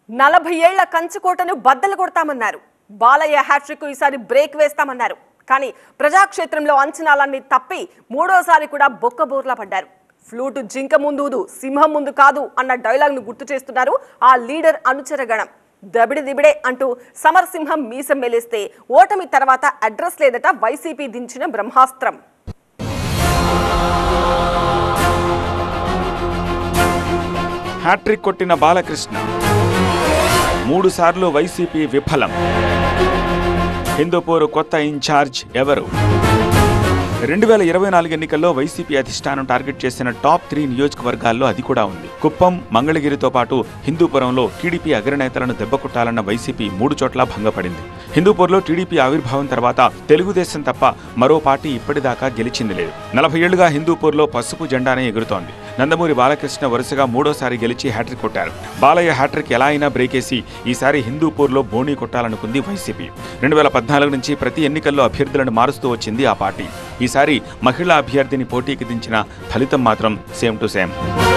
నలభై ఏళ్ల కంచుకోటను బద్దలు కొడతామన్నారు బాలయ్య హ్యాట్రిక్ ఈసారి బ్రేక్ వేస్తామన్నారు కానీ ప్రజాక్షేత్రంలో అంచనాలన్నీ తప్పి మూడోసారి కూడా బొక్కబోర్లా పడ్డారు ఫ్లూటు జింక ముందు ఊదు, సింహం ముందు కాదు అన్న డైలాగ్ను గుర్తు చేస్తున్నారు ఆ లీడర్ అనుచరగణం దబిడి దిబిడే అంటూ సమరసింహం మీసం మెలేస్తే ఓటమి తర్వాత అడ్రస్ లేదట వైసీపీ దించిన బ్రహ్మాస్త్రం హ్యాట్రిక్ కొట్టిన బాలకృష్ణ మూడు సార్లు వైసీపీ విఫలం హిందూపూర్ కొత్త ఇన్ఛార్జ్ ఎవరు రెండు వేల ఇరవై నాలుగు ఎన్నికల్లో వైసీపీ అధిష్టానం టార్గెట్ చేసిన టాప్ త్రీ నియోజకవర్గాల్లో అది కూడా ఉంది కుప్పం మంగళగిరితో పాటు హిందూపురంలో టీడీపీ అగ్రనేతలను దెబ్బకొట్టాలన్న వైసీపీ మూడు చోట్ల భంగపడింది హిందూపూర్లో టీడీపీ ఆవిర్భావం తర్వాత తెలుగుదేశం తప్ప మరో పార్టీ ఇప్పటిదాకా గెలిచింది లేదు నలభై ఏళ్లుగా హిందూపూర్లో పసుపు జెండానే ఎగురుతోంది నందమూరి బాలకృష్ణ వరుసగా మూడోసారి గెలిచి హ్యాట్రిక్ కొట్టారు బాలయ్య హ్యాట్రిక్ ఎలా అయినా బ్రేకేసి ఈసారి హిందూపూర్లో బోణీ కొట్టాలనుకుంది వైసీపీ రెండు వేల పద్నాలుగు నుంచి ప్రతి ఎన్నికల్లో అభ్యర్థులను మారుస్తూ వచ్చింది ఆ పార్టీ ఈసారి మహిళా అభ్యర్థిని పోటీకి దించిన ఫలితం మాత్రం సేమ్ టు సేమ్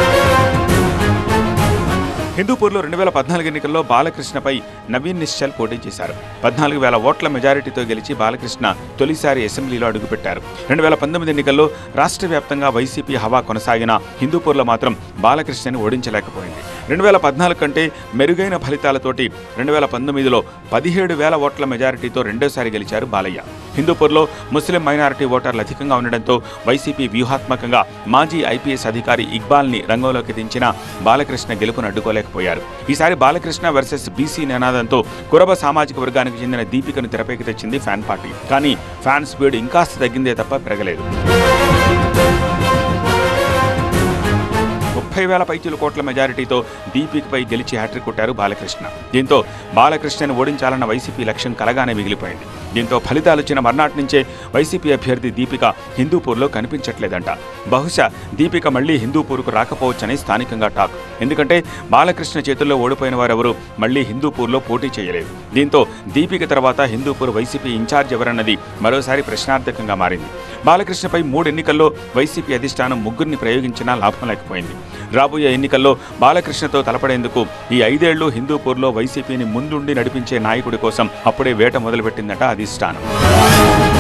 హిందూపూర్లో రెండు వేల పద్నాలుగు ఎన్నికల్లో బాలకృష్ణపై నవీన్ నిశ్చల్ పోటీ చేశారు పద్నాలుగు వేల ఓట్ల మెజారిటీతో గెలిచి బాలకృష్ణ తొలిసారి అసెంబ్లీలో అడుగుపెట్టారు రెండు వేల పంతొమ్మిది ఎన్నికల్లో రాష్ట్ర వ్యాప్తంగా వైసీపీ హవా కొనసాగిన హిందూపూర్లో మాత్రం బాలకృష్ణని ఓడించలేకపోయింది రెండు వేల పద్నాలుగు కంటే మెరుగైన ఫలితాలతోటి రెండు వేల పంతొమ్మిదిలో పదిహేడు వేల ఓట్ల మెజారిటీతో రెండోసారి గెలిచారు బాలయ్య హిందూపూర్లో ముస్లిం మైనారిటీ ఓటర్లు అధికంగా ఉండడంతో వైసీపీ వ్యూహాత్మకంగా మాజీ ఐపీఎస్ అధికారి ఇక్బాల్ని రంగంలోకి దించిన బాలకృష్ణ గెలుపును అడ్డుకోలేకపోయారు ఈసారి బాలకృష్ణ వర్సెస్ బీసీ నినాదంతో కురబ సామాజిక వర్గానికి చెందిన దీపికను తెరపైకి తెచ్చింది ఫ్యాన్ పార్టీ కానీ ఫ్యాన్ స్పీడ్ ఇంకాస్త తగ్గిందే తప్ప పెరగలేదు ముప్పై వేల పైచీల కోట్ల మెజారిటీతో దీపికపై గెలిచి హ్యాట్రిక్ కొట్టారు బాలకృష్ణ దీంతో బాలకృష్ణను ఓడించాలన్న వైసీపీ లక్ష్యం కలగానే మిగిలిపోయింది దీంతో ఫలితాలు వచ్చిన మర్నాటి నుంచే వైసీపీ అభ్యర్థి దీపిక హిందూపూర్లో కనిపించట్లేదంట బహుశా దీపిక మళ్లీ హిందూపూర్కు రాకపోవచ్చని స్థానికంగా టాక్ ఎందుకంటే బాలకృష్ణ చేతుల్లో ఓడిపోయిన వారెవరూ మళ్లీ హిందూపూర్లో పోటీ చేయలేదు దీంతో దీపిక తర్వాత హిందూపూర్ వైసీపీ ఇన్ఛార్జ్ ఎవరన్నది మరోసారి ప్రశ్నార్థకంగా మారింది బాలకృష్ణపై మూడు ఎన్నికల్లో వైసీపీ అధిష్టానం ముగ్గురిని ప్రయోగించినా లాభం లేకపోయింది రాబోయే ఎన్నికల్లో బాలకృష్ణతో తలపడేందుకు ఈ ఐదేళ్లు హిందూపూర్లో వైసీపీని ముందుండి నడిపించే నాయకుడి కోసం అప్పుడే వేట మొదలుపెట్టిందట అధిష్టానం